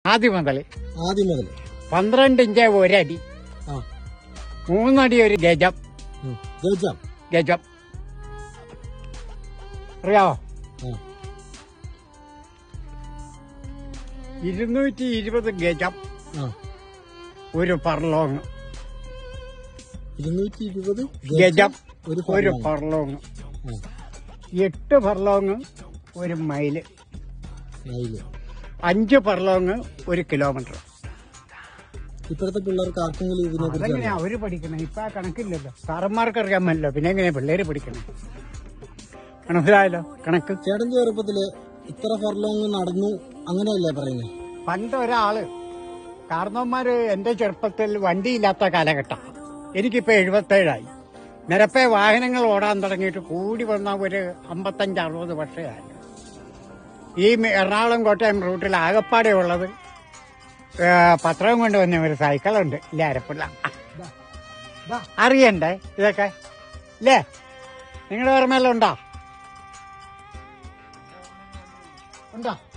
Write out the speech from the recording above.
ആദ്യം മുതൽ ആദ്യം മുതൽ പന്ത്രണ്ട് ഇഞ്ച് ഒരടി ആ മൂന്നടി ഒരു ഗജം ഉം. ഗജം ഗജം അറിയാവോ ആ ഇരുന്നൂറ്റി ഇരുപത് ഗജം ആ ഒരു പർലോങ് ഇരുന്നൂറ്റി ഇരുപത് ഗജം ഒരു ഒരു ഫർലോങ്. പർലോങ് ആ എട്ട് പർലോങ് ഒരു മൈല് മൈല് അഞ്ച് പർലോങ് ഒരു കിലോമീറ്റർ ഇപ്പോഴത്തെ പിള്ളേർക്ക് ആർക്കെങ്കിലും ഇതിനെ കുറിച്ച് അതെങ്ങനെയാ അവര് പഠിക്കണേ ഇപ്പൊ ആ കണക്കില്ലല്ലോ സാറന്മാർക്ക് അറിയാമല്ലോ പിന്നെ എങ്ങനെയാ പിള്ളേര് പഠിക്കണേ മനസ്സിലായല്ലോ കണക്ക് ചേട്ടൻ ചെറുപ്പത്തില് ഇത്ര ഫർലോങ് നടന്നു അങ്ങനെയല്ലേ പറയുന്നത് പണ്ട് ഒരാള് കാരണവന്മാര് എന്റെ ചെറുപ്പത്തിൽ വണ്ടിയില്ലാത്ത കാലഘട്ടം എനിക്കിപ്പോ എഴുപത്തേഴായി നിരപ്പെ വാഹനങ്ങൾ ഓടാൻ തുടങ്ങിയിട്ട് കൂടി വന്ന ഒരു അമ്പത്തഞ്ച് അറുപത് വർഷമായി ഈ മെ- എറണാകുളം കോട്ടയം റൂട്ടിൽ ആകപ്പാടെ ഉള്ളത് ഏ, പത്രം കൊണ്ടുവന്ന ഒരു സൈക്കിളുണ്ട് ഇല്ലേ അരപ്പിള്ള അറിയണ്ടേ ഇതൊക്കെ ഇല്ലേ നിങ്ങളുടെ ഓർമ്മയെല്ലാം ഉണ്ടോ ഉണ്ടോ